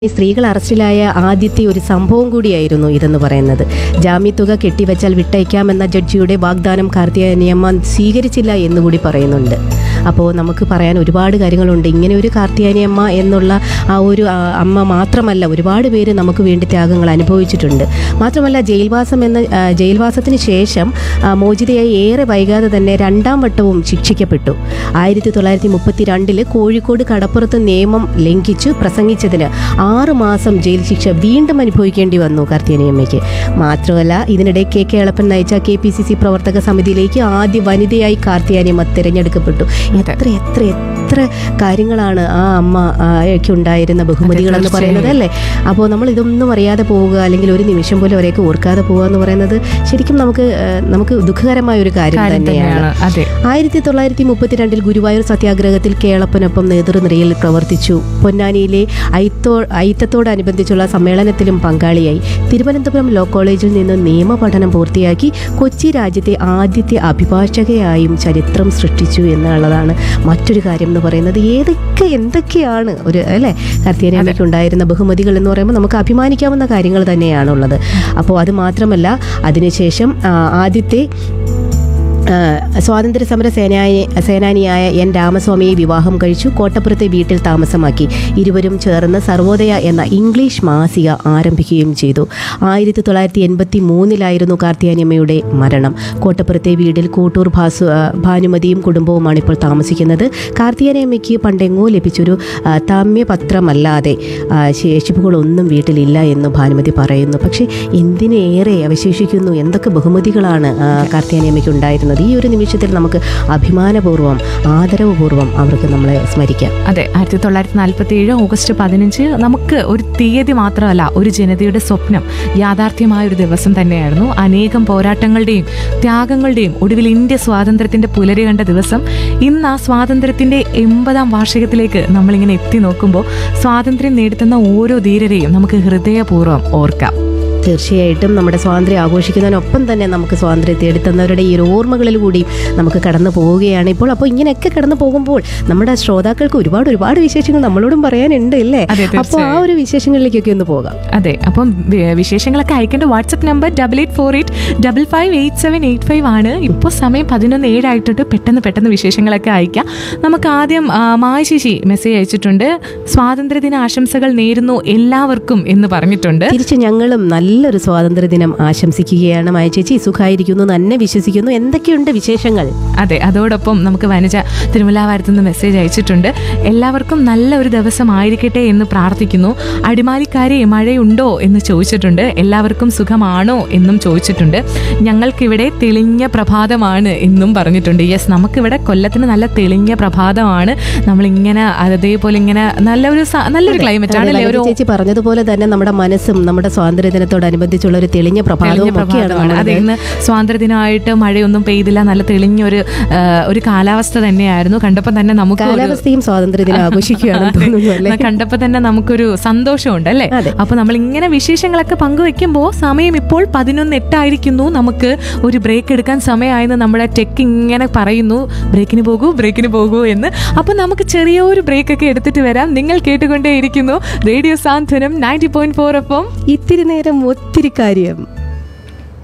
ഈ സ്ത്രീകൾ അറസ്റ്റിലായ ആദ്യത്തെ ഒരു സംഭവം കൂടിയായിരുന്നു ഇതെന്ന് പറയുന്നത് ജാമ്യത്തുക കെട്ടിവെച്ചാൽ വിട്ടയക്കാമെന്ന ജഡ്ജിയുടെ വാഗ്ദാനം കാർത്തിയാനിയമ്മ സ്വീകരിച്ചില്ല എന്നുകൂടി പറയുന്നുണ്ട് അപ്പോൾ നമുക്ക് പറയാൻ ഒരുപാട് കാര്യങ്ങളുണ്ട് ഇങ്ങനെ ഒരു കാർത്തിയാനിയമ്മ എന്നുള്ള ആ ഒരു ആ, അമ്മ മാത്രമല്ല ഒരുപാട് പേര് നമുക്ക് വേണ്ടി ത്യാഗങ്ങൾ അനുഭവിച്ചിട്ടുണ്ട് മാത്രമല്ല ജയിൽവാസം എന്ന ആ, ജയിൽവാസത്തിന് ശേഷം ആ, മോചിതയായി ഏറെ വൈകാതെ തന്നെ രണ്ടാം വട്ടവും ശിക്ഷിക്കപ്പെട്ടു ആയിരത്തി തൊള്ളായിരത്തി മുപ്പത്തി രണ്ടില് കോഴിക്കോട് കടപ്പുറത്ത് നിയമം ലംഘിച്ചു പ്രസംഗിച്ചതിന് ആറ് മാസം ജയിൽ ശിക്ഷ വീണ്ടും അനുഭവിക്കേണ്ടി വന്നു കാർത്തിയാനിയമ്മയ്ക്ക് മാത്രമല്ല ഇതിനിടെ കെ കെ എളപ്പൻ നയിച്ച കെ പി സി സി പ്രവർത്തക സമിതിയിലേക്ക് ആദ്യ വനിതയായി കാർത്തിയാനിയമ്മ തിരഞ്ഞെടുക്കപ്പെട്ടു എത്ര എത്ര എത്ര കാര്യങ്ങളാണ് ആ അമ്മ ക്ക് ഉണ്ടായിരുന്ന ബഹുമതികൾ എന്ന് പറയുന്നത് അല്ലേ അപ്പോൾ നമ്മൾ ഇതൊന്നും അറിയാതെ പോവുക അല്ലെങ്കിൽ ഒരു നിമിഷം പോലും അവരെയൊക്കെ ഓർക്കാതെ പോവുക എന്ന് പറയുന്നത് ശരിക്കും നമുക്ക് ആ, നമുക്ക് ദുഃഖകരമായ ഒരു കാര്യം കാര്യം തന്നെയാണ് തന്നെയാണ് അതെ ആയിരത്തി തൊള്ളായിരത്തി മുപ്പത്തിരണ്ടിൽ ഗുരുവായൂർ സത്യാഗ്രഹത്തിൽ കേളപ്പനൊപ്പം നേതൃനിരയിൽ പ്രവർത്തിച്ചു പൊന്നാനിയിലെ ഐത്തോ ഐത്തത്തോടനുബന്ധിച്ചുള്ള സമ്മേളനത്തിലും പങ്കാളിയായി തിരുവനന്തപുരം ലോ കോളേജിൽ നിന്ന് നിയമ പഠനം പൂർത്തിയാക്കി കൊച്ചി രാജ്യത്തെ ആദ്യത്തെ അഭിഭാഷകയായും ചരിത്രം സൃഷ്ടിച്ചു എന്നുള്ളതാണ് മറ്റൊരു കാര്യം എന്ന് പറയുന്നത് ഏതൊക്കെ എന്തൊക്കെയാണ് ഒരു അല്ലേ കർത്തിയാനിയമ്മയ്ക്ക് ഉണ്ടായിരുന്ന ബഹുമതികൾ എന്ന് പറയുമ്പോൾ നമുക്ക് അഭിമാനിക്കാവുന്ന കാര്യങ്ങൾ തന്നെയാണുള്ളത് അപ്പോൾ അത് മാത്രമല്ല അതിനുശേഷം ആ, ആദ്യത്തെ ആ, സ്വാതന്ത്ര്യ സമര സേനാനി സേനാനിയായ എൻ രാമസ്വാമിയെ വിവാഹം കഴിച്ചു കോട്ടപ്പുറത്തെ വീട്ടിൽ താമസമാക്കി ഇരുവരും ചേർന്ന് സർവോദയ എന്ന ഇംഗ്ലീഷ് മാസിക ആരംഭിക്കുകയും ചെയ്തു ആയിരത്തി തൊള്ളായിരത്തി എൺപത്തി മൂന്നിലായിരുന്നു കാർത്തിയാനിയമ്മയുടെ മരണം കോട്ടപ്പുറത്തെ വീട്ടിൽ കൂട്ടൂർ ഭാസു ആ, ഭാനുമതിയും കുടുംബവുമാണ് ഇപ്പോൾ താമസിക്കുന്നത് കാർത്തിയാനിയമ്മയ്ക്ക് പണ്ടെങ്ങോ ലഭിച്ചൊരു ആ, താമ്യപത്രമല്ലാതെ ആ, ശേഷിപ്പുകളൊന്നും വീട്ടിലില്ല എന്ന് ഭാനുമതി പറയുന്നു പക്ഷേ എന്തിനേറെ അവശേഷിക്കുന്നു എന്തൊക്കെ ബഹുമതികളാണ് ആ, കാർത്തിയാനിയമ്മയ്ക്ക് ഉണ്ടായിരുന്നത് ഈ ഒരു നിമിഷത്തിൽ നമുക്ക് അഭിമാനപൂർവ്വം ആദരവപൂർവ്വം അവർക്ക് നമ്മളെ സ്മരിക്കാം അതെ ആയിരത്തി തൊള്ളായിരത്തി നാൽപ്പത്തി ഏഴ് ഓഗസ്റ്റ് പതിനഞ്ച് നമുക്ക് ഒരു തീയതി മാത്രമല്ല ഒരു ജനതയുടെ സ്വപ്നം യാഥാർത്ഥ്യമായ ഒരു ദിവസം തന്നെയായിരുന്നു അനേകം പോരാട്ടങ്ങളുടെയും ത്യാഗങ്ങളുടെയും ഒടുവിൽ ഇന്ത്യ സ്വാതന്ത്ര്യത്തിന്റെ പുലരി കണ്ട ദിവസം ഇന്ന് ആ സ്വാതന്ത്ര്യത്തിന്റെ എൺപതാം വാർഷികത്തിലേക്ക് നമ്മളിങ്ങനെ എത്തി നോക്കുമ്പോൾ സ്വാതന്ത്ര്യം നേടുത്തുന്ന ഓരോ ധീരരെയും നമുക്ക് ഹൃദയപൂർവ്വം ഓർക്കാം തീർച്ചയായിട്ടും നമ്മുടെ സ്വാതന്ത്ര്യം ആഘോഷിക്കുന്നതിനൊപ്പം തന്നെ നമുക്ക് സ്വാതന്ത്ര്യം തേടിത്തന്നവരുടെ ഈ ഒരു ഓർമ്മകളിൽ കൂടി നമുക്ക് കടന്നു പോവുകയാണ് ഇപ്പോൾ അപ്പോൾ ഇങ്ങനെയൊക്കെ കടന്നു പോകുമ്പോൾ നമ്മുടെ ശ്രോതാക്കൾക്ക് ഒരുപാട് ഒരുപാട് വിശേഷങ്ങൾ നമ്മളോടും പറയാനുണ്ട് അല്ലേ അതെ, അപ്പോൾ ആ ഒരു വിശേഷങ്ങളിലേക്കൊക്കെ ഒന്ന് പോകാം അതെ അപ്പം വി- വിശേഷങ്ങളൊക്കെ അയക്കേണ്ട WhatsApp number double eight four eight double five eight seven eight five ആണ് ഇപ്പോൾ സമയം പതിനൊന്ന് ഏഴായിട്ടുണ്ട് പെട്ടെന്ന് പെട്ടെന്ന് വിശേഷങ്ങളൊക്കെ അയക്കാം നമുക്ക് ആദ്യം ആ, മായ ശശി മെസ്സേജ് അയച്ചിട്ടുണ്ട് സ്വാതന്ത്ര്യദിന ആശംസകൾ നേരുന്നു എല്ലാവർക്കും എന്ന് പറഞ്ഞിട്ടുണ്ട് തിരിച്ച് ഞങ്ങളും നല്ലൊരു സ്വാതന്ത്ര്യ ദിനം ആശംസിക്കുകയാണ് മായ ചേച്ചി സുഖമായിരിക്കുന്നു തന്നെ വിശ്വസിക്കുന്നു എന്തൊക്കെയുണ്ട് വിശേഷങ്ങൾ അതെ അതോടൊപ്പം നമുക്ക് വനജ തിരുമലാവാരത്ത് നിന്ന് മെസ്സേജ് അയച്ചിട്ടുണ്ട് എല്ലാവർക്കും നല്ല ഒരു ദിവസം ആയിരിക്കട്ടെ എന്ന് പ്രാർത്ഥിക്കുന്നു അടിമാലിക്കാരെ മഴയുണ്ടോ എന്ന് ചോദിച്ചിട്ടുണ്ട് എല്ലാവർക്കും സുഖമാണോ എന്നും ചോദിച്ചിട്ടുണ്ട് ഞങ്ങൾക്കിവിടെ തെളിഞ്ഞ പ്രഭാതമാണ് എന്നും പറഞ്ഞിട്ടുണ്ട് യെസ് നമുക്കിവിടെ കൊല്ലത്തിന് നല്ല തെളിഞ്ഞ പ്രഭാതമാണ് നമ്മളിങ്ങനെ അതേപോലെ ഇങ്ങനെ നല്ലൊരു സ- നല്ലൊരു ക്ലൈമറ്റ് ആണ് അല്ലേ? ലളിത ഒരു ചേച്ചി പറഞ്ഞതുപോലെ തന്നെ നമ്മുടെ മനസ്സും നമ്മുടെ സ്വാതന്ത്ര്യ ദിനത്തോടനുബന്ധിച്ചുള്ള ഒരു തെളിഞ്ഞ തെളിഞ്ഞ പ്രഭാതവും ഒക്കെയാണ് പ്രഭാതമാണ് അതെ നമ്മളുടെ ഇന്ന് സ്വാതന്ത്ര്യദിനമായിട്ട് മഴയൊന്നും പെയ്തില്ല നല്ല തെളിഞ്ഞൊരു ആ, ഒരു കാലാവസ്ഥ തന്നെയായിരുന്നു കണ്ടപ്പോൾ തന്നെ നമുക്ക് ഒരു- കാലാവസ്ഥയും സ്വാതന്ത്ര്യ ദിനം ആഘോഷിക്കുകയാണെന്ന് അതെ. തോന്നുന്നു അല്ലേ കണ്ടപ്പോൾ തന്നെ നമുക്കൊരു സന്തോഷമുണ്ട് അല്ലേ അതെ. അപ്പൊ നമ്മൾ ഇങ്ങനെ വിശേഷങ്ങളൊക്കെ പങ്കുവെക്കുമ്പോൾ സമയം ഇപ്പോൾ പതിനൊന്ന് എട്ടായിരിക്കുന്നു നമുക്ക് ഒരു ബ്രേക്ക് എടുക്കാൻ സമയമായെന്ന് നമ്മുടെ ടെക് ഇങ്ങനെ പറയുന്നു ബ്രേക്കിന് പോകൂ ബ്രേക്കിന് പോകൂ എന്ന് അപ്പൊ നമുക്ക് ചെറിയൊരു ബ്രേക്ക് ഒക്കെ എടുത്തിട്ട് വരാം നിങ്ങൾ കേട്ടുകൊണ്ടേയിരിക്കുന്നു radio Santhwanam ninety point four ഒപ്പം ഇത്തിരി നേരം ഒത്തിരി കാര്യം